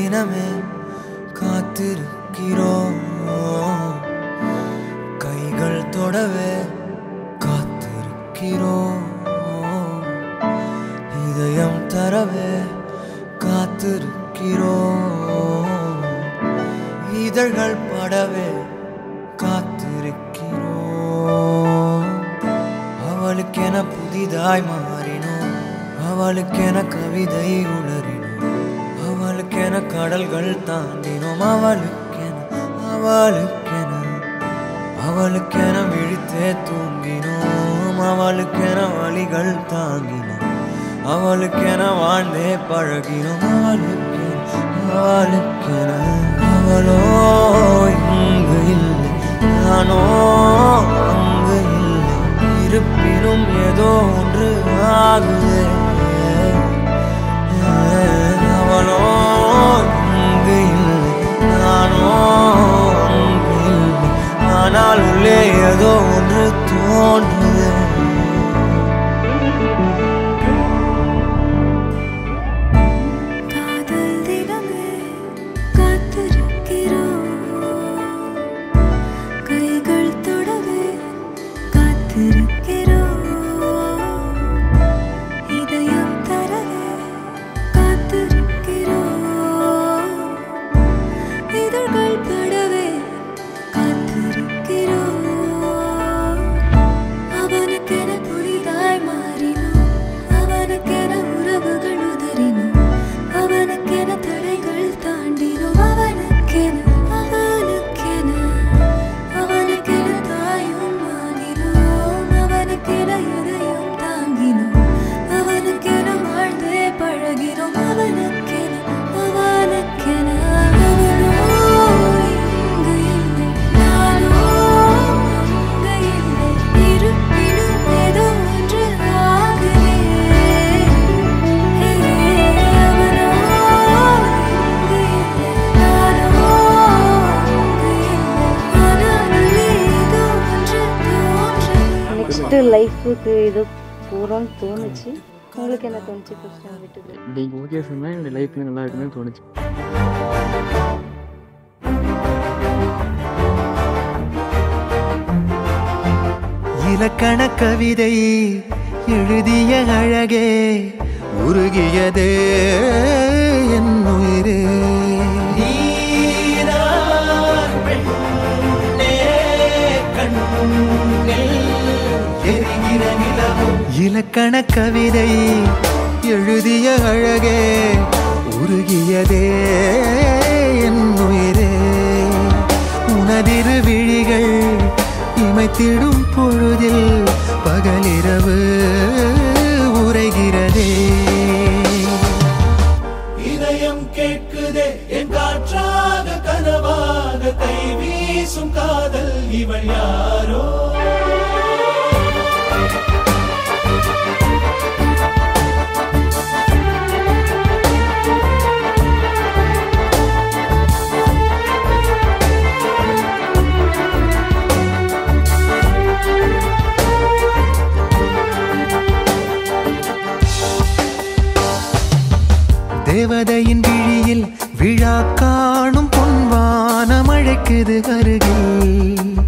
தினமே காத்திருக்கிறோம் கைகள் தொடவே காத்திருக்கிறோம் இதயம் தரவே காத்திருக்கிறோம் இதழ்கள் படவே காத்திருக்கிறோம் அவளுக்கென புதிதாய் மாறினோம் அவளுக்கென கவிதை உளறினோம் அவளுக்கென கடல்கள் தாண்டினோம் அவளுக்கென அவளுக்கென அவளுக்கென விழித்தே தூங்கினோம் அவளுக்கென வழிகள் தாங்கினோம் அவளுக்கென வாழ்ந்தே பழகினோம் அவளுக்கென அவளுக்கென அவளோ இங்கு இல்லை நானோ அங்கு இல்லை இருப்பினும் ஏதோ ஒன்று ஆகுதே அவளோ இங்கு இல்லை நானோ அங்கு இல்லை ஆனால் உள்ளே ஏதோ ஒன்று தோன்றுதே காதல் தினமே காத்திருக்கிறோம் கைகள் தொடவே காத்திருக்கிறோம் இதயம் தரவே காத்திருக்கிறோம் இதழ்கள் படவே காத்திருக்கிறோம் அவனுக்கென புதிதாய் மாறினோம் அவனுக்கென உறவுகள் உதறினோம் அவனுக்கென தடைகள் தாண்டினோம் அவனுக்கென அவனுக்கென அவனுக்கென தாயும் ஆகினோம் அவனுக்கென எதையும் தாங்கினோம் அவனுக்கென வாழ்ந்தே பழகினோம் அவனுக்கென அவனுக்கென அவனோ இங்கு இல்லை நானோ அங்கு இல்லை இருப்பினும் ஏதோ ஒன்று ஆகுதே அவனோ இங்கு இல்லை நானோ அங்கு இல்லை ஆனால் உள்ளே ஏதோ ஒன்று தோன்றுது நெக்ஸ்ட் லைஃபுக்கு இது போகிறோம்னு தோணுச்சு உங்களுக்கு என்ன தோணுச்சு ஃபர்ஸ்ட் டைம் விட்டுது நீங்கள் ஓகே சொன்னால் என்னுடைய லைஃப் நல்லா இருக்குன்னு தோணுச்சு இலக்கண கவிதை எழுதிய அழகே உருகியதே என் உயிரே இலக்கண கவிதை எழுதிய அழகே உருகியதே என் உயிரே உனதிரு விழிகள் இமைத்திடும் பொழுதில் பகலிரவு உரைகிறதே இதயம் கேட்குதே என் காற்றாக கனவாக கை வீசும் காதல் இவள் யாரோ தேவதையின் விழியில் விழா காணும் பொன்வானம் அழைக்குது அருகில்